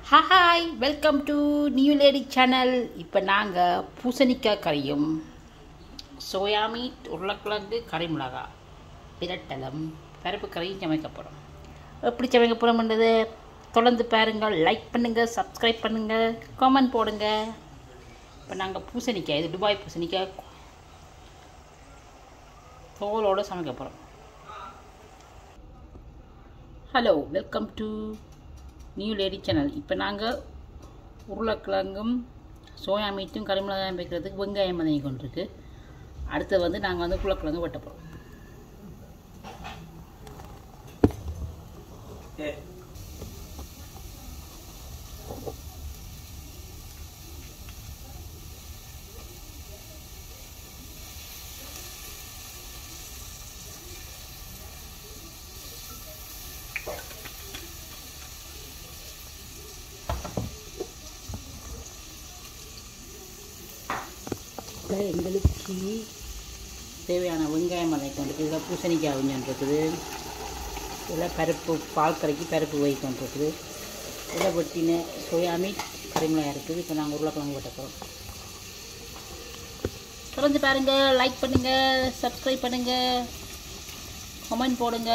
hi welcome to new lady channel இப்போ நாங்கள் பூசணிக்காய் கறியும் சோயா மீட் உருளைக்கிழங்கு கறி மிளகா பிரட்டலம் பருப்பு கறியும் சமைக்கப்படும் எப்படி சமைக்க போகிறோம்ன்றது தொடர்ந்து பாருங்கள் லைக் பண்ணுங்கள் சப்ஸ்கிரைப் பண்ணுங்கள் கமெண்ட் போடுங்க இப்போ நாங்கள் பூசணிக்காய் இது துபாய் பூசணிக்காய் தோலோடு சமைக்க போகிறோம் hello welcome to new lady channel இப்போ நாங்கள் உருளைக்கிழங்கும் சோயா மீட்டும் கரிமிளகாயும் வைக்கிறதுக்கு வெங்காயம் மதங்கி கொண்டிருக்கு அடுத்து வந்து நாங்கள் வந்து உருளைக்கிழங்கு வெட்ட போகிறோம் இப்போ எங்களுக்கு தேவையான வெங்காயம் வதக்கி இருக்குது இதில் பூசணிக்காய் கொஞ்சம் இருக்குது இதில் பருப்பு பால் கரைக்கி பருப்பு வைக்கொண்டு இருக்குது இதில் வெட்டின சோயா மீட் கறிமிளகாய் இருக்குது இப்போ நாங்கள் உருளைக்கிழங்கு வெட்ட போகிறோம் தொடர்ந்து பாருங்கள் லைக் பண்ணுங்கள் சப்ஸ்கிரைப் பண்ணுங்கள் கமெண்ட் போடுங்க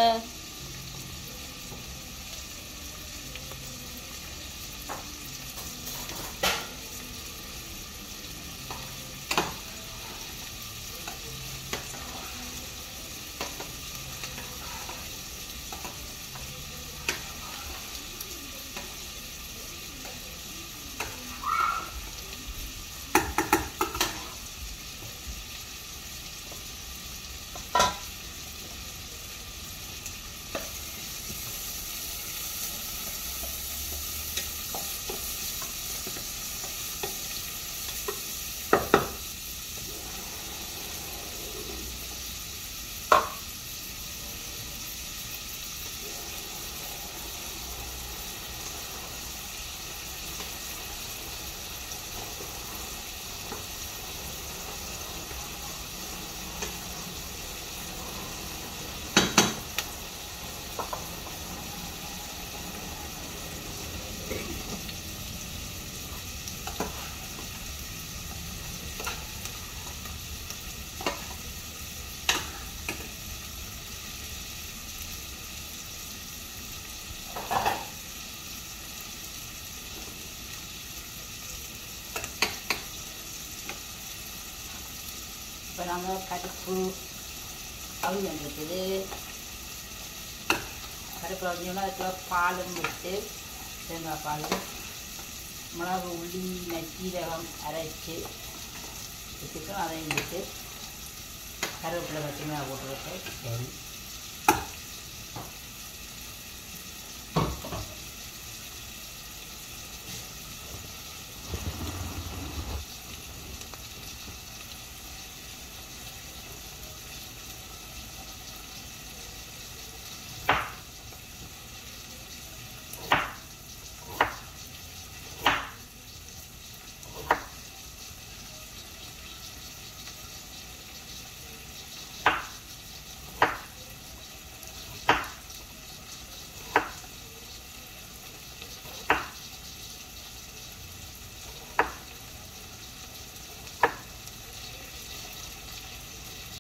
இப்போ நாங்கள் கருப்பு அவியம் இருக்குது கருப்பு அவிஞ்சோம்னா அதுக்குள்ள பாலும் விட்டு தேங்காய் பால் மிளகு உள்ளி நச்சீரகம் அரைச்சி வச்சுருக்கோம் அதையும் விட்டு கருவேப்பிலை பச்சை மிளகா போட்டுருக்கோம்